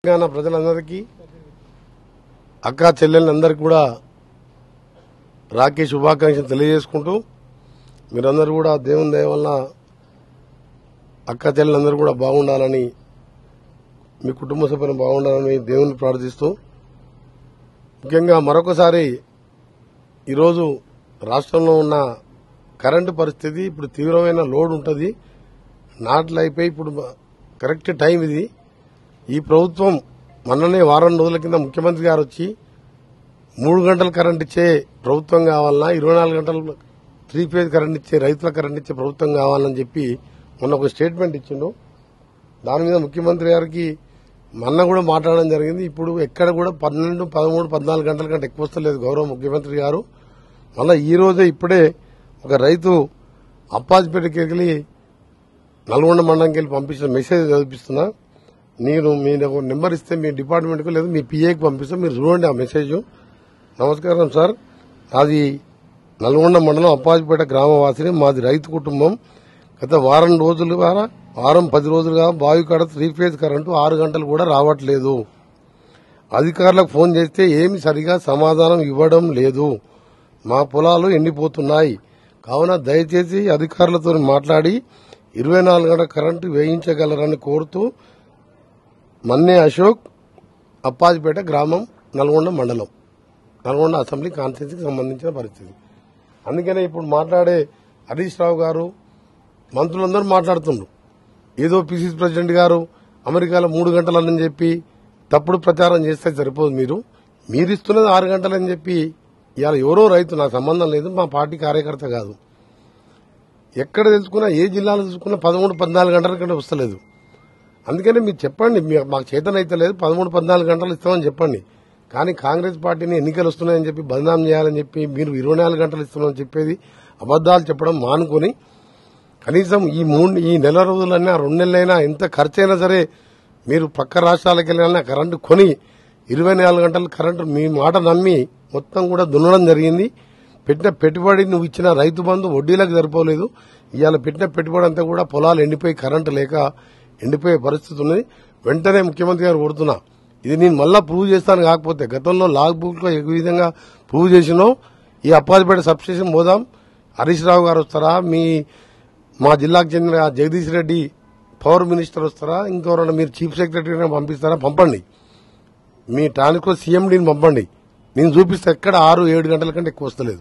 తెలంగాణ ప్రజలందరికీ అక్క చెల్లెళ్ళందరికీ కూడా రాఖీ శుభాకాంక్షలు తెలియజేసుకుంటూ మీరందరూ కూడా దేవుని దయ వలన అక్క చెల్లెలందరూ కూడా బాగుండాలని మీ కుటుంబ సభ్యులు బాగుండాలని దేవుని ప్రార్థిస్తూ ముఖ్యంగా మరొకసారి ఈరోజు రాష్ట్రంలో ఉన్న కరెంటు పరిస్థితి ఇప్పుడు తీవ్రమైన లోడ్ ఉంటుంది నాట్లు అయిపోయి ఇప్పుడు కరెక్ట్ టైం ఇది ఈ ప్రభుత్వం మొన్ననే వారం రోజుల కింద ముఖ్యమంత్రి గారు వచ్చి మూడు గంటలు కరెంట్ ఇచ్చే ప్రభుత్వం కావాలన్నా ఇరవై నాలుగు గంటలు త్రీ ఫేజ్ కరెంట్ ఇచ్చే రైతుల కరెంట్ ఇచ్చే ప్రభుత్వం కావాలని చెప్పి మొన్న ఒక స్టేట్మెంట్ ఇచ్చిండు దాని మీద ముఖ్యమంత్రి గారికి మొన్న కూడా మాట్లాడడం జరిగింది ఇప్పుడు ఎక్కడ కూడా పన్నెండు పదమూడు పద్నాలుగు గంటల కంటే ఎక్కువ వస్తలేదు గౌరవ ముఖ్యమంత్రి గారు మళ్ళీ ఈ రోజే ఇప్పుడే ఒక రైతు అప్పాజిపేటకి వెళ్ళి నల్గొండ మండలంకి వెళ్ళి పంపించిన మెసేజ్ చదివిస్తున్నా నేను మీ ఒక నెంబర్ ఇస్తే మీ డిపార్ట్మెంట్కు లేదా మీ పిఏకి పంపిస్తే మీరు చూడండి ఆ మెసేజ్ నమస్కారం సార్ అది నల్గొండ మండలం అప్పాజిపేట గ్రామవాసిని మాది రైతు కుటుంబం గత వారం రోజులుగా వారం పది రోజులుగా బావి కాడ త్రీ ఫేజ్ కరెంటు ఆరు గంటలు కూడా రావట్లేదు అధికారులకు ఫోన్ చేస్తే ఏమి సరిగా సమాధానం ఇవ్వడం లేదు మా పొలాలు ఎండిపోతున్నాయి కావున దయచేసి అధికారులతో మాట్లాడి ఇరవై నాలుగు గంటల కరెంటు వేయించగలరని కోరుతూ మన్నే అశోక్ అప్పాజిపేట గ్రామం నల్గొండ మండలం నల్గొండ అసెంబ్లీ కాన్స్టిట్యూన్సీకి సంబంధించిన పరిస్థితి అందుకనే ఇప్పుడు మాట్లాడే హరీష్ రావు గారు మంత్రులందరూ మాట్లాడుతుండ్రు ఏదో పిసిసి ప్రెసిడెంట్ గారు అమెరికాలో మూడు గంటలని చెప్పి తప్పుడు ప్రచారం చేస్తే సరిపోదు మీరు మీరు ఇస్తున్నది ఆరు గంటలని చెప్పి ఇవాళ ఎవరో రైతు నాకు సంబంధం లేదు మా పార్టీ కార్యకర్త కాదు ఎక్కడ తెలుసుకున్నా ఏ జిల్లాలో చూసుకున్నా పదమూడు పద్నాలుగు గంటల కంటే వస్తలేదు అందుకనే మీరు చెప్పండి మీ- మాకు చేతనైతే లేదు పదమూడు పద్నాలుగు గంటలు ఇస్తామని చెప్పండి కానీ కాంగ్రెస్ పార్టీని ఎన్నికలు వస్తున్నాయని చెప్పి బదనాం చేయాలని చెప్పి మీరు ఇరవై నాలుగు గంటలు ఇస్తున్నామని చెప్పేది అబద్దాలు చెప్పడం మానుకొని కనీసం ఈ మూడు ఈ నెల రోజులైనా రెండు నెలలైనా ఎంత ఖర్చైనా సరే మీరు పక్క రాష్ట్రాలకు వెళ్ళినా కరెంటు కొని ఇరవై నాలుగు గంటలు కరెంటు మీ మాట నమ్మి మొత్తం కూడా దున్నడం జరిగింది పెట్టిన పెట్టుబడి నువ్వు ఇచ్చిన రైతు బంధు వడ్డీలకు సరిపోలేదు ఇవాళ పెట్టిన పెట్టుబడి అంతా కూడా పొలాలు ఎండిపోయి కరెంటు లేక ఎండిపోయే పరిస్థితి ఉన్నది వెంటనే ముఖ్యమంత్రి గారు కోరుతున్నా ఇది నేను మళ్ళా ప్రూవ్ చేస్తాను కాకపోతే గతంలో లాగ్ బుక్ లో ఏ విధంగా ప్రూవ్ చేసినో ఈ అప్పాజిపేట సబ్ స్టేషన్ పోదాం హరీష్ రావు గారు వస్తారా మీ మా జిల్లాకు చెందిన జగదీష్ రెడ్డి పవర్ మినిస్టర్ వస్తారా ఇంకెవరైనా మీరు చీఫ్ సెక్రటరీని పంపిస్తారా పంపండి మీ టానికో సీఎండీని పంపండి నేను చూపిస్తే ఎక్కడ ఆరు ఏడు గంటల కంటే ఎక్కువ వస్తలేదు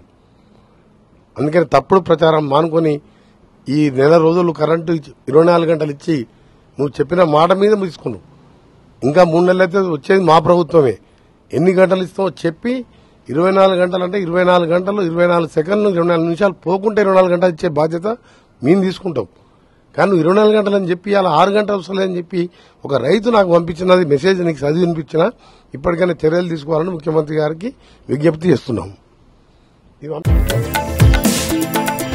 అందుకని తప్పుడు ప్రచారం మానుకొని ఈ నెల రోజులు కరెంటు ఇచ్చి- ఇరవై నాలుగు గంటలు ఇచ్చి నువ్వు చెప్పిన మాట మీద తీసుకున్నావు ఇంకా మూడు నెలలు అయితే వచ్చేది మా ప్రభుత్వమే ఎన్ని గంటలు ఇస్తామో చెప్పి ఇరవై నాలుగు గంటలు అంటే ఇరవై నాలుగు గంటలు ఇరవై నాలుగు సెకండ్లు ఇరవై నాలుగు నిమిషాలు పోకుంటే ఇరవై నాలుగు గంటలు ఇచ్చే బాధ్యత మేము తీసుకుంటాం కానీ నువ్వు ఇరవై నాలుగు గంటలు అని చెప్పి అలా ఆరు గంటలు వస్తలేదని చెప్పి ఒక రైతు నాకు పంపించినది మెసేజ్ నీకు చదివి వినిపించినా ఇప్పటికైనా చర్యలు తీసుకోవాలని ముఖ్యమంత్రి గారికి విజ్ఞప్తి చేస్తున్నాం ఇది